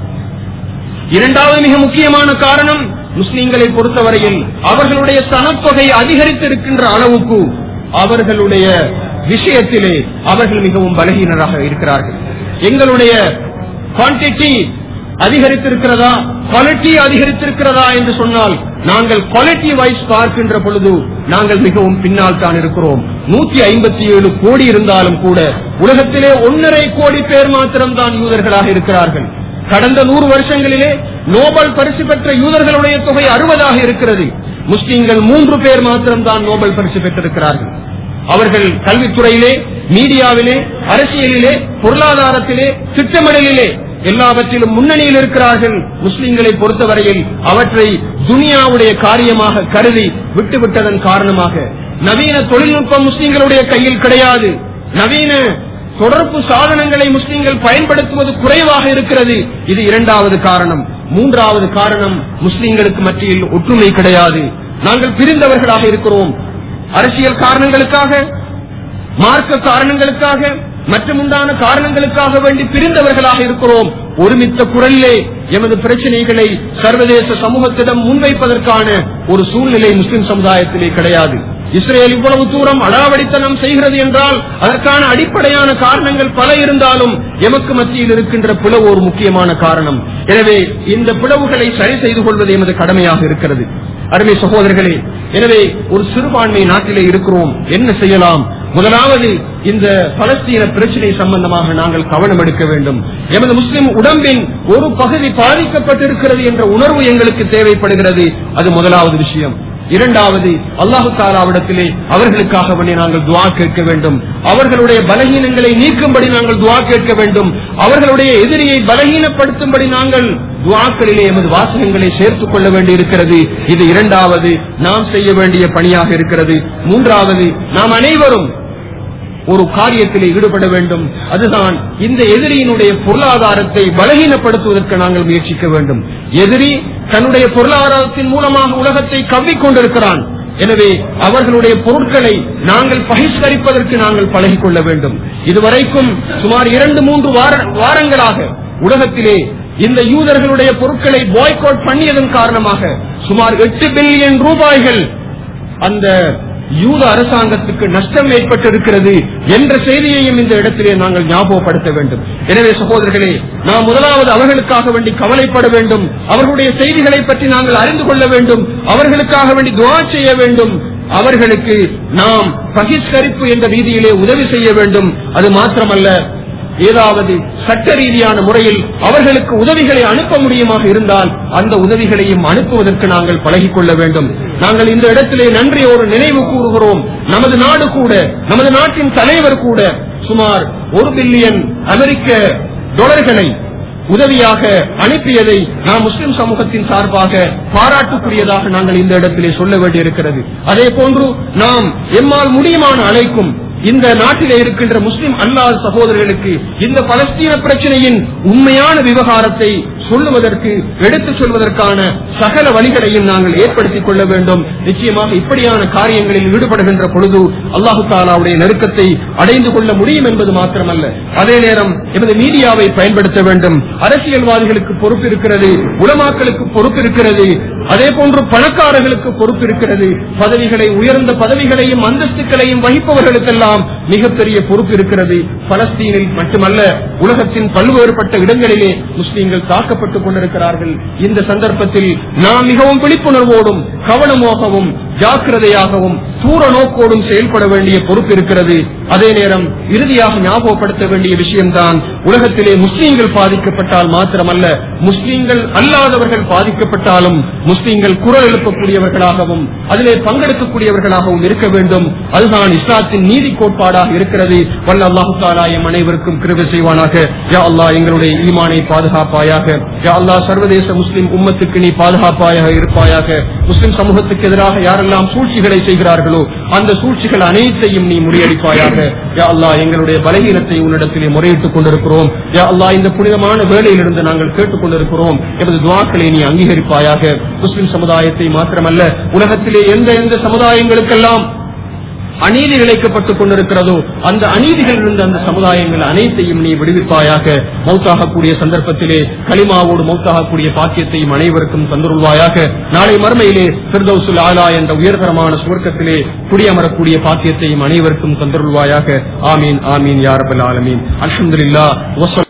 இரண்டாவது மிக முக்கியமான காரணம் முஸ்லிம்களை பொறுத்தவரையில் அவர்களுடைய சனத்தொகை அதிகரித்திருக்கின்ற அளவுக்கு அவர்களுடைய விஷயத்திலே அவர்கள் மிகவும் பலகீனராக இருக்கிறார்கள் எங்களுடைய குவான்டிட்டி அதிகரித்திருக்கிறதா குவாலிட்டி அதிகரித்திருக்கிறதா என்று சொன்னால் நாங்கள் குவாலிட்டி வைஸ் பார்க்கின்ற பொழுது நாங்கள் மிகவும் பின்னால் தான் இருக்கிறோம் நூத்தி ஐம்பத்தி ஏழு கோடி இருந்தாலும் கூட உலகத்திலே ஒன்னரை கோடி பேர் மாத்திரம்தான் யூதர்களாக இருக்கிறார்கள் கடந்த நூறு வருஷங்களிலே நோபல் பரிசு பெற்ற யூதர்களுடைய தொகை அறுபதாக இருக்கிறது முஸ்லிம்கள் மூன்று பேர் மாத்திரம்தான் நோபல் பரிசு பெற்றிருக்கிறார்கள் அவர்கள் கல்வித்துறையிலே மீடியாவிலே அரசியலிலே பொருளாதாரத்திலே திட்டமிடலிலே எல்லாவற்றிலும் முன்னணியில் இருக்கிறார்கள் முஸ்லிம்களை பொறுத்தவரையில் அவற்றை துனியாவுடைய காரியமாக கருதி விட்டுவிட்டதன் காரணமாக நவீன தொழில்நுட்பம் முஸ்லிம்களுடைய கையில் கிடையாது நவீன தொடர்பு சாதனங்களை முஸ்லிம்கள் பயன்படுத்துவது குறைவாக இருக்கிறது இது இரண்டாவது காரணம் மூன்றாவது காரணம் முஸ்லிம்களுக்கு மத்தியில் ஒற்றுமை கிடையாது நாங்கள் பிரிந்தவர்களாக இருக்கிறோம் அரசியல் காரணங்களுக்காக மார்க்க காரணங்களுக்காக மற்றும் உண்டான காரணங்களுக்காக வேண்டி பிரிந்தவர்களாக இருக்கிறோம் ஒருமித்த குரலிலே எமது பிரச்சனைகளை சர்வதேச சமூகத்திடம் முன்வைப்பதற்கான ஒரு சூழ்நிலை முஸ்லிம் சமுதாயத்திலே கிடையாது இஸ்ரேல் இவ்வளவு தூரம் அடாவடித்தனம் செய்கிறது என்றால் அதற்கான அடிப்படையான காரணங்கள் பல இருந்தாலும் எமக்கு மத்தியில் இருக்கின்ற பிளவு ஒரு முக்கியமான காரணம் எனவே இந்த பிளவுகளை சரி செய்து கொள்வது எமது கடமையாக இருக்கிறது அருமை சகோதரர்களே எனவே ஒரு சிறுபான்மை நாட்டிலே இருக்கிறோம் என்ன செய்யலாம் முதலாவது இந்த பலஸ்தீன பிரச்சனை சம்பந்தமாக நாங்கள் கவனம் எடுக்க வேண்டும் எமது முஸ்லிம் உடம்பின் ஒரு பகுதி பாதிக்கப்பட்டிருக்கிறது என்ற உணர்வு எங்களுக்கு தேவைப்படுகிறது அது முதலாவது விஷயம் இரண்டாவது அல்லாஹு தாலாவிடத்திலே அவர்களுக்காக வேண்டி நாங்கள் துவா கேட்க வேண்டும் அவர்களுடைய பலகீனங்களை நீக்கும்படி நாங்கள் துவா கேட்க வேண்டும் அவர்களுடைய எதிரியை பலகீனப்படுத்தும்படி நாங்கள் துவாக்களிலே எமது வாசகங்களை சேர்த்துக் கொள்ள வேண்டி இருக்கிறது இது இரண்டாவது நாம் செய்ய வேண்டிய பணியாக இருக்கிறது மூன்றாவது நாம் அனைவரும் ஒரு காரியத்திலே ஈடுபட வேண்டும் அதுதான் இந்த எதிரியினுடைய பொருளாதாரத்தை பலகீனப்படுத்துவதற்கு நாங்கள் முயற்சிக்க வேண்டும் எதிரி தன்னுடைய பொருளாதாரத்தின் மூலமாக உலகத்தை கவ்விக் கொண்டிருக்கிறான் எனவே அவர்களுடைய பொருட்களை நாங்கள் பகிஷ்கரிப்பதற்கு நாங்கள் பழகிக் கொள்ள வேண்டும் இதுவரைக்கும் சுமார் இரண்டு மூன்று வார- வாரங்களாக உலகத்திலே இந்த யூதர்களுடைய பொருட்களை பாய்காட் பண்ணியதன் காரணமாக சுமார் எட்டு பில்லியன் ரூபாய்கள் அந்த யூத அரசாங்கத்துக்கு நஷ்டம் ஏற்பட்டிருக்கிறது என்ற செய்தியையும் இந்த இடத்திலே நாங்கள் ஞாபகப்படுத்த வேண்டும் எனவே சகோதரர்களே நாம் முதலாவது அவர்களுக்காக வேண்டி கவலைப்பட வேண்டும் அவர்களுடைய செய்திகளை பற்றி நாங்கள் அறிந்து கொள்ள வேண்டும் அவர்களுக்காக வேண்டி துவா செய்ய வேண்டும் அவர்களுக்கு நாம் பகிஷ்கரிப்பு என்ற ரீதியிலே உதவி செய்ய வேண்டும் அது மாத்திரமல்ல ஏதாவது சட்ட ரீதியான முறையில் அவர்களுக்கு உதவிகளை அனுப்ப முடியுமாக இருந்தால் அந்த உதவிகளையும் அனுப்புவதற்கு நாங்கள் பழகிக் கொள்ள வேண்டும் நாங்கள் இந்த இடத்திலே நன்றியோடு நினைவு கூறுகிறோம் நமது நாடு கூட நமது நாட்டின் தலைவர் கூட சுமார் ஒரு பில்லியன் அமெரிக்க டாலர்களை உதவியாக அனுப்பியதை நாம் முஸ்லிம் சமூகத்தின் சார்பாக பாராட்டுக்குரியதாக நாங்கள் இந்த இடத்திலே சொல்ல வேண்டியிருக்கிறது அதே போன்று நாம் எம்மால் முடியுமான அழைக்கும் இந்த நாட்டிலே இருக்கின்ற முஸ்லிம் அல்லாத சகோதரர்களுக்கு இந்த பலஸ்தீன பிரச்சனையின் உண்மையான விவகாரத்தை சொல்லுவதற்கு எடுத்துச் சொல்வதற்கான சகல வழிகளையும் நாங்கள் ஏற்படுத்திக் கொள்ள வேண்டும் நிச்சயமாக இப்படியான காரியங்களில் ஈடுபடுகின்ற பொழுது அல்லாஹு தாலாவுடைய நெருக்கத்தை அடைந்து கொள்ள முடியும் என்பது மாத்திரமல்ல அதே நேரம் எமது மீடியாவை பயன்படுத்த வேண்டும் அரசியல்வாதிகளுக்கு பொறுப்பு இருக்கிறது உலமாக்களுக்கு பொறுப்பு இருக்கிறது அதே போன்று பணக்காரர்களுக்கு பொறுப்பு இருக்கிறது பதவிகளை உயர்ந்த பதவிகளையும் அந்தஸ்துகளையும் வகிப்பவர்களுக்கெல்லாம் மிகப்பெரிய பொறுப்பு இருக்கிறது பலஸ்தீனில் மட்டுமல்ல உலகத்தின் பல்வேறுபட்ட இடங்களிலே முஸ்லீம்கள் தாக்கப்பட்டுக் கொண்டிருக்கிறார்கள் இந்த சந்தர்ப்பத்தில் நாம் மிகவும் விழிப்புணர்வோடும் கவனமாகவும் ஜாக்கிரதையாகவும் தூர நோக்கோடும் செயல்பட வேண்டிய பொறுப்பு இருக்கிறது அதே நேரம் இறுதியாக ஞாபகப்படுத்த வேண்டிய விஷயம்தான் உலகத்திலே முஸ்லீம்கள் பாதிக்கப்பட்டால் மாத்திரமல்ல முஸ்லீம்கள் அல்லாதவர்கள் பாதிக்கப்பட்டாலும் முஸ்லீம்கள் குரல் எழுப்பக்கூடியவர்களாகவும் அதிலே பங்கெடுக்கக்கூடியவர்களாகவும் இருக்க வேண்டும் அதுதான் இஸ்லாத்தின் நீதி கோட்பாடாக இருக்கிறது வல்ல அல்லாஹு தாலா தாலா எம் அனைவருக்கும் கிருபை செய்வானாக யா அல்லாஹ் எங்களுடைய ஈமானை பாதுகாப்பாயாக யா அல்லாஹ் சர்வதேச முஸ்லிம் உம்மத்துக்கு நீ பாதுகாப்பாயாக இருப்பாயாக முஸ்லிம் சமூகத்துக்கு எதிராக யாரெல்லாம் சூழ்ச்சிகளை செய்கிறார்களோ அந்த சூழ்ச்சிகள் அனைத்தையும் நீ முறியடிப்பாயாக யா அல்லாஹ் எங்களுடைய பலகீனத்தை உன்னிடத்திலே முறையிட்டுக் கொண்டிருக்கிறோம் யா அல்லாஹ் இந்த புனிதமான வேளையிலிருந்து நாங்கள் கேட்டுக் கொண்டிருக்கிறோம் எமது துவாக்களை நீ அங்கீகரிப்பாயாக முஸ்லிம் சமுதாயத்தை மாத்திரமல்ல உலகத்திலே எந்த எந்த சமுதாயங்களுக்கெல்லாம் அநீதி இழைக்கப்பட்டுக் கொண்டிருக்கிறதோ அந்த அநீதிகளிலிருந்து அந்த சமுதாயங்கள் அனைத்தையும் நீ விடுவிப்பாயாக மௌத்தாகக்கூடிய சந்தர்ப்பத்திலே களிமாவோடு மௌத்தாகக்கூடிய பாக்கியத்தையும் அனைவருக்கும் தந்துருள்வாயாக நாளை மறுமையிலே பிர்தௌசுல் ஆலா என்ற உயர்தரமான சுவர்க்கத்திலே குடியமரக்கூடிய பாக்கியத்தையும் அனைவருக்கும் தந்துருள்வாயாக ஆமீன் ஆமீன் யாரபல் ஆலமீன் அல்ஹம்துலில்லாஹ் வஸ்ஸலாம்